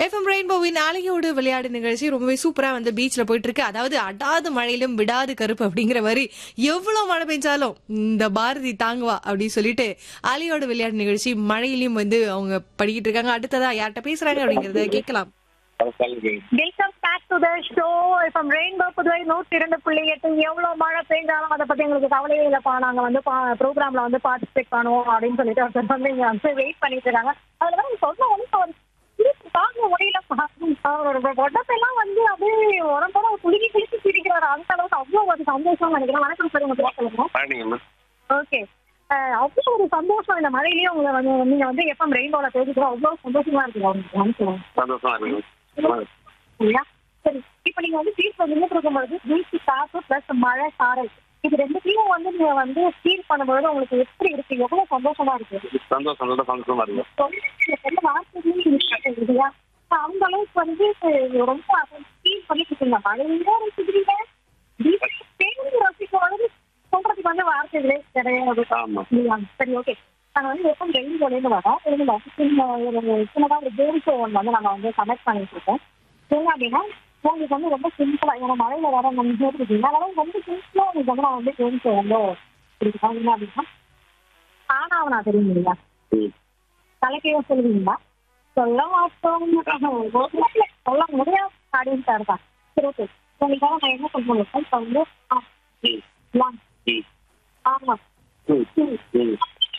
FM ரெயின்போவின் அலையோடு விளையாடு நிகழ்ச்சி ரொம்பவே சூப்பரா வந்து பீச்ல போயிட்டு இருக்கு அதாவது அடாது மழையிலும் விடாது கருப்பு அப்படிங்கிற மாதிரி எவ்வளவு மழை பெஞ்சாலும் இந்த பாரதி தாங்குவா அப்படின்னு சொல்லிட்டு அலையோடு விளையாடு நிகழ்ச்சி மழையிலயும் வந்து அவங்க படிக்கிட்டு இருக்காங்க அடுத்ததா யார்கிட்ட பேசுறாங்க அப்படிங்கறத கேட்கலாம் welcome back to the show இப்போ ரெயின்போ புதுவை நூற்றி இரண்டு புள்ளி எட்டு எவ்வளவு மழை பெய்ஞ்சாலும் அதை பத்தி எங்களுக்கு கவலையே இல்லப்பா நாங்க வந்து ப்ரோக்ராம்ல வந்து பார்ட்டிசிபேட் பண்ணுவோம் அப்படின்னு சொல்லிட்டு ஒருத்தர் வந்து இங்க வந்து வெயிட் பண்ணிட்டு இருக்காங்க அதுல வந்து சொன்ன ஒன்று ஒரு சிரிப்பு தாங்க முடியலப்பா அவரோட உடம்பெல்லாம் வந்து அப்படியே உடம்போட குலுக்கி குலுக்கி சிரிக்கிறாரு அந்த அளவுக்கு அவ்வளவு ஒரு சந்தோஷம் நினைக்கிறேன் வணக்கம் சார் உங்க பேர் சொல்லுங்க ஓகே அவ்வளவு ஒரு சந்தோஷம் இந்த மழையிலேயே உங்களை வந்து நீங்க வந்து எப்போ ரெயின்போல பேசிக்கிறோம் அவ்வளவு சந்தோஷமா இருக்கு உங்களுக்கு மனசுல சந்தோஷமா இருக்கு சரியா? சரி இப்ப நீங்க வந்து பீச்ல நின்றுட்டு இருக்கும்போது பீச் காத்து பிளஸ் மழை சாரல் இது ரெண்டுத்தையும் வந்து நீங்க வந்து ஃபீல் பண்ணும்போது உங்களுக்கு எப்படி இருக்கு எவ்வளவு சந்தோஷமா இருக்கு சந்தோஷம் நல்ல சந்தோஷமா இருக்கு சொல்ல சொல்ல வார்த்தைகளே இருக்கு இல்லையா அப்ப அந்த அளவுக்கு வந்து ரொம்ப ஃபீல் பண்ணிட்டு இருக்கீங்க மழையில ரசிக்கிறீங்க பீச் சேர்ந்து ரசிக்கும் பொழுது சொல்றதுக்கு வந்து வார்த்தைகளே கிடையாது ஆமா இல்லையா? சரி ஓகே நாங்க வந்து எப்போ ரெண்டு கொலையில வரோம் இதுல சின்ன ஒரு சின்னதா ஒரு கேம் ஷோ ஒன்று வந்து நம்ம வந்து கனெக்ட் பண்ணிட்டு இருக்கோம் என்ன அப்படின்னா உங்களுக்கு வந்து ரொம்ப சிம்பிளா ஏன்னா மழையில வர நம்ம கேட்டுருக்கீங்க அதனால ரொம்ப சிம்பிளா உங்களுக்கு வந்து நான் வந்து கேம் ஷோ வந்து கொடுக்குறோம் என்ன அப்படின்னா ஆனா அவனா தெரியும் இல்லையா ம். தலைக்கைய சொல்லுவீங்களா சொல்ல மாட்டோம் சொல்ல முடியாது அப்படின்னு இருக்கான் சரி ஓகே உங்களுக்காக நான் என்ன சொல்றேன் இப்போ வந்து ஆ, ம். ஒன், ம். ஆமா ம். டூ, ம்.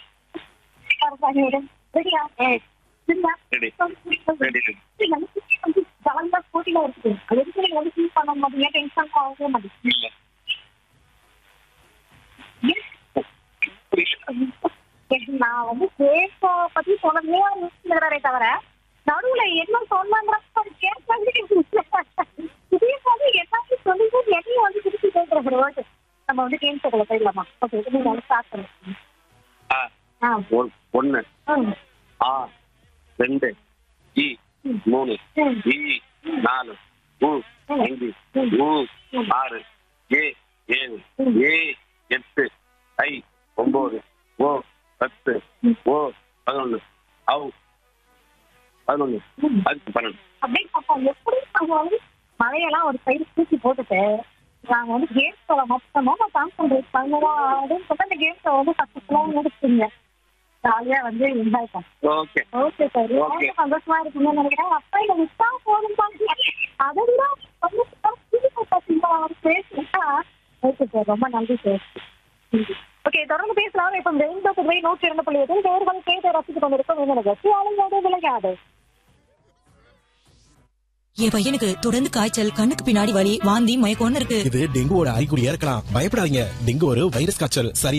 ரெடியா சரியா Ready. Ready. ஜாலியா போட்டியில இருக்கு அது எதுக்கு நீங்க வந்து ஃபீல் பண்ண மாட்டீங்க டென்ஷன் ஆகவே மாட்டீங்க நான் வந்து கேஸ பத்தி சொன்னதே இருக்கிறாரே தவிர நடுவுல என்ன சொன்னாங்க கேட்கவே இதே மாதிரி எல்லாத்தையும் சொல்லி என்னையும் வந்து திருப்பி கேட்கிறேன் ஓகே நம்ம வந்து கேம் ஷோக்குள்ள போயிடலாமா ஓகே நீங்க வந்து ஸ்டார்ட் பண்ணுங்க ஆ. ஆ ஒன்- ஒண்ணு ம் ஆ ரெண்டு இ மூணு ம் இ நாலு உ அஞ்சு உ ஆறு ஏ ஏழு ஏ எட்டு ஐ ஒன்பது ஓ பத்து ஓ பதினொன்னு அவு பதினொன்னு அதுக்கு பன்னெண்டு அப்படியே அப்ப எப்படி நாங்க வந்து மழையெல்லாம் ஒரு சைடு தூக்கி போட்டுட்டு நாங்க வந்து கேம் ஷோல மொத்தமா நான் கான்சென்ட்ரேட் பண்ணுவோம் அப்படின்னு சொல்லி அந்த கேம் ஷோ வந்து சக்சஸ்ஃபுல்லா முடிச்சுங்க ஜாலியா வந்து என்ஜாய் பண்ணோம் ஓகே ஓகே சார் Okay. ரொம்ப சந்தோஷமா இருக்குன்னு நினைக்கிறேன் அப்பா இதை விட்டா போதும் அதை விட வந்து பேசுறா ஓகே சார் ரொம்ப நன்றி சார் ஓகே தொடர்ந்து பேசலாம் இப்போ ரெண்டு புதுவை நூற்றி இரண்டு புள்ளி எட்டு நேர்கள் கேட்டு ரசித்து கொண்டிருக்கும் இந்த நிகழ்ச்சி அலையோடு விளையாடு என் பையனுக்கு தொடர்ந்து காய்ச்சல் கண்ணுக்கு பின்னாடி வலி வாந்தி மயக்கம்னு இருக்கு இது டெங்குவோட அறிகுறியா இருக்கலாம் பயப்படாதீங்க டெங்கு ஒரு வைரஸ் காய்ச்சல் சரி